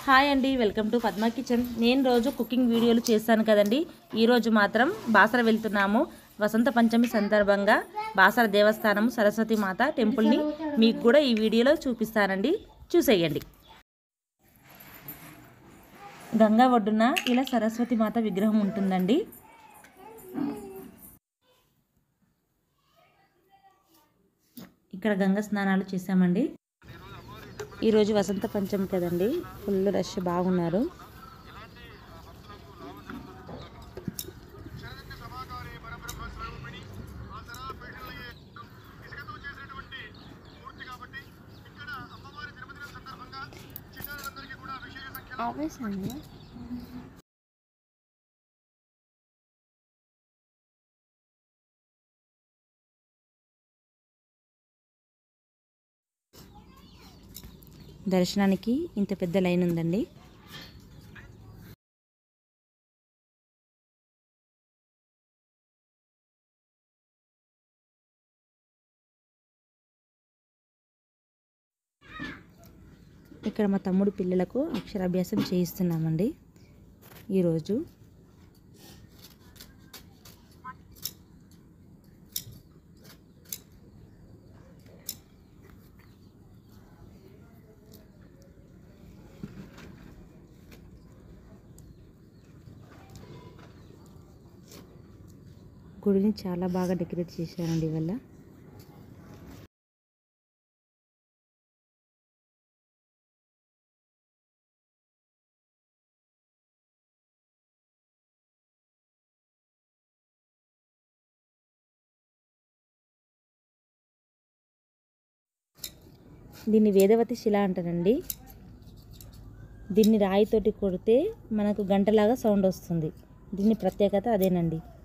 hi అండి welcome to Padma kitchen నేను రోజు కుకింగ్ వీడియోలు చేస్తాను కదండి ఈరోజు మాత్రం బాసర వెళ్తున్నాము వసంత పంచమి సందర్భంగా బాసర దేవస్థానం సరస్వతి మాత టెంపుల్ని మీకు కూడా ఈ వీడియోలో చూపిస్తానండి చూసేయండి గంగా ఒడ్డున ఇలా సరస్వతి మాత విగ్రహం ఉంటుందండి ఇక్కడ గంగా స్నానాలు చేశామండి ఈరోజు వసంత పంచమి కదండి ఫుల్ రష్ బాగున్నారు ఆవేశండి దర్శనానికి ఇంత పెద్ద లైన్ ఉందండి ఇక్కడ మా తమ్ముడు పిల్లలకు అక్షరాభ్యాసం చేయిస్తున్నామండి ఈరోజు గుడిని చాలా బాగా డెకరేట్ చేశారండి ఇవల్ల దీన్ని వేదవతి శిల అంటారండి దీన్ని రాయితోటి కొడితే మనకు గంటలాగా సౌండ్ వస్తుంది దీని ప్రత్యేకత అదేనండి